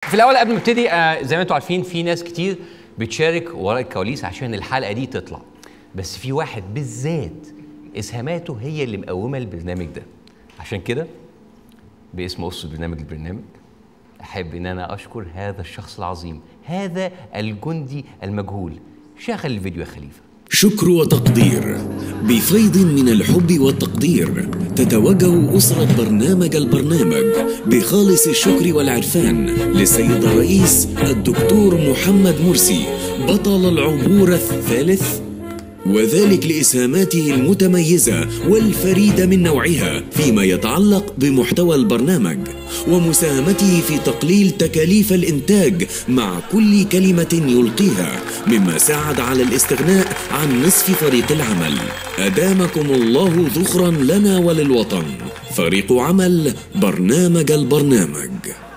في الاول قبل ما ابتدي آه، زي ما انتم عارفين في ناس كتير بتشارك وراء الكواليس عشان الحلقه دي تطلع بس في واحد بالذات اسهاماته هي اللي مقومه البرنامج ده عشان كده باسم قصة برنامج البرنامج احب ان انا اشكر هذا الشخص العظيم هذا الجندي المجهول شغل الفيديو يا خليفه شكر وتقدير بفيض من الحب والتقدير تتوجه أسرة برنامج البرنامج بخالص الشكر والعرفان للسيد الرئيس الدكتور محمد مرسي بطل العبور الثالث وذلك لإسهاماته المتميزة والفريدة من نوعها فيما يتعلق بمحتوى البرنامج ومساهمته في تقليل تكاليف الإنتاج مع كل كلمة يلقيها مما ساعد على الاستغناء عن نصف فريق العمل أدامكم الله ذخرا لنا وللوطن فريق عمل برنامج البرنامج